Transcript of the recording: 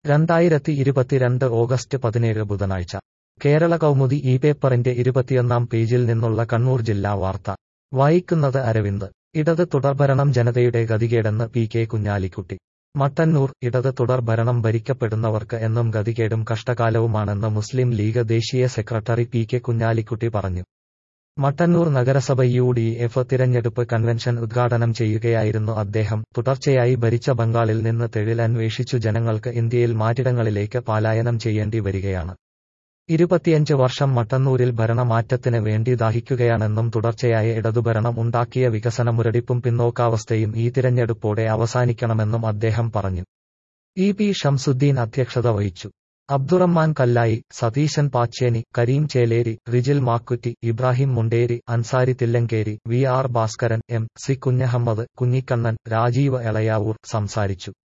രണ്ടായിരത്തി ഇരുപത്തിരണ്ട് ഓഗസ്റ്റ് പതിനേഴ് ബുധനാഴ്ച കേരള കൗമുദി ഈ പേപ്പറിന്റെ ഇരുപത്തിയൊന്നാം പേജിൽ നിന്നുള്ള കണ്ണൂർ ജില്ലാ വാർത്ത വായിക്കുന്നത് അരവിന്ദ് ഇടത് തുടർഭരണം ജനതയുടെ ഗതികേടെന്ന് പി കെ കുഞ്ഞാലിക്കുട്ടി മട്ടന്നൂർ ഇടത് തുടർഭരണം ഭരിക്കപ്പെടുന്നവർക്ക് എന്നും ഗതികേടും കഷ്ടകാലവുമാണെന്ന് മുസ്ലിം ലീഗ് ദേശീയ സെക്രട്ടറി പി കെ കുഞ്ഞാലിക്കുട്ടി പറഞ്ഞു മട്ടന്നൂർ നഗരസഭ യു ഡി എഫ് തിരഞ്ഞെടുപ്പ് കൺവെൻഷൻ ഉദ്ഘാടനം ചെയ്യുകയായിരുന്നു അദ്ദേഹം തുടർച്ചയായി ഭരിച്ച ബംഗാളിൽ നിന്ന് തൊഴിൽ അന്വേഷിച്ചു ജനങ്ങൾക്ക് ഇന്ത്യയിൽ മാറ്റിടങ്ങളിലേക്ക് പലായനം ചെയ്യേണ്ടി വരികയാണ് ഇരുപത്തിയഞ്ച് വർഷം മട്ടന്നൂരിൽ ഭരണമാറ്റത്തിന് വേണ്ടി ദാഹിക്കുകയാണെന്നും തുടർച്ചയായ ഇടതുഭരണം ഉണ്ടാക്കിയ വികസന മുരടിപ്പും പിന്നോക്കാവസ്ഥയും ഈ തിരഞ്ഞെടുപ്പോടെ അവസാനിക്കണമെന്നും അദ്ദേഹം പറഞ്ഞു ഇ പി ഷംസുദ്ദീൻ അധ്യക്ഷത വഹിച്ചു Abdurahman Kallayi Satheesan Pacheni Kareem Chelery Rijil Makkutty Ibrahim Munderi Ansari Thillankeri V R Bhaskaran M C Kunhahammed Kunhikannan Rajeev Elayavoor സംസാരിച്ചു